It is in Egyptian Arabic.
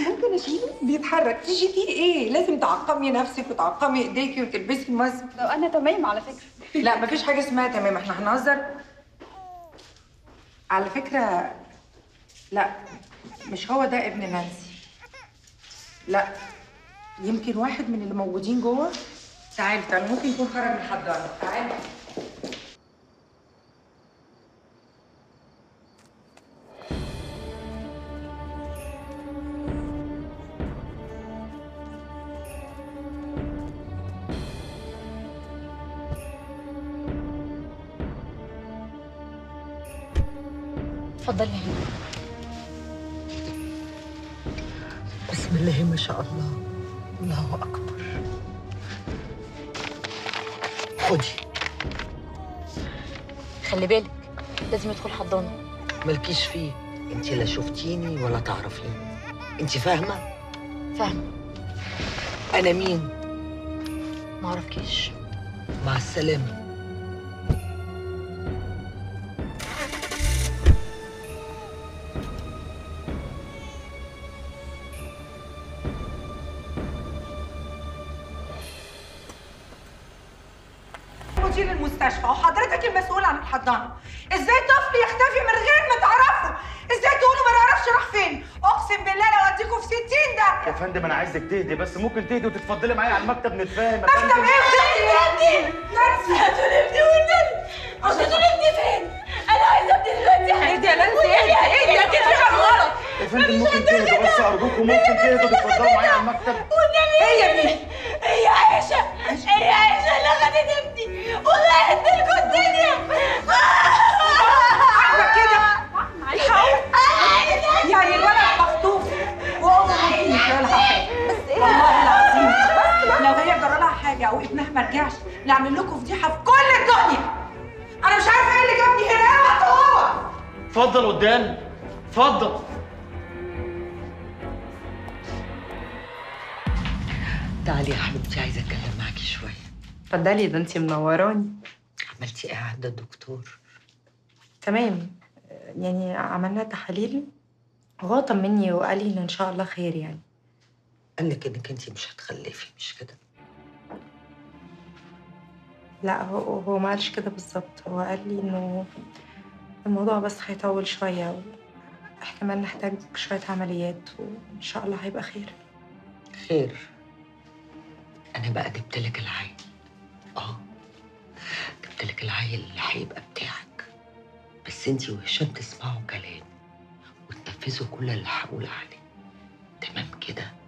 ممكن اشيله بيتحرك تشيليه ايه لازم تعقمي نفسك وتعقمي ايديكي وتلبسي ماسك لو انا تمام على فكره لا مفيش حاجه اسمها تمام احنا هنهزر على فكره لا مش هو ده ابن نانسي لا يمكن واحد من اللي موجودين جوه تعالي تعالي ممكن يكون خرج من الحضانه تعالي اتفضلي يا هند بسم الله ما شاء الله الله أكبر خدي خلي بالك لازم يدخل حضانه مالكيش فيه انت لا شفتيني ولا تعرفيني انت فاهمة فاهمه أنا مين ما اعرفكيش مع السلامة مدير المستشفى وحضرتك المسؤول عن الحضانه ازاي طفل يختفي من غير ما تعرفه ازاي تقولوا ما نعرفش راح فين اقسم بالله لو اديكوا في 60 ده يا فندم انا عايزك تهدي بس ممكن تهدي وتتفضلي معايا على المكتب نتفاهم يا مكتب فندم ايه يا ابني نانسي هاتوا ابني والنبي هاتوا ابني فين انا عايزه ابني دلوقتي اهدي يا نانسي اهدي اهدي اكيد في حاجه غلط يا فندم ممكن تهدوا بس ارجوكم ممكن تهدوا وتتفضلوا معايا على المكتب والنبي ايه يا ابني هي عايشه هي عايشه اللي خدت ابني والله هديلكوا الدنيا عاجبك كده يعني الولد مخطوف وامه ممكن يجرى لها حاجه بس ايه والله العظيم لو هي جرى لها حاجه او ابنها ما رجعش نعمل لكم فضيحه في كل الدنيا انا مش عارفه ايه اللي جابني هنا انا هو اتفضل قدام اتفضل تعالي يا حبيبتي عايزة أتكلم معاكي شوية اتفضلي ده انت منوراني عملتي إيه عند الدكتور؟ تمام يعني عملنا تحاليل وهو طمني وقال لي ان ان شاء الله خير يعني قال لك إنك أنت مش هتخلفي مش كده؟ لا هو هو ما قالش كده بالظبط هو قال لي انه الموضوع بس هيطول شويه واحتمال نحتاج شويه عمليات وان شاء الله هيبقى خير خير أنا بقى جبت لك العيل آه جبت لك العيل اللي هيبقى بتاعك بس أنت وهشام تسمعوا كلامي وتنفذوا كل اللي هقول عليه تمام كده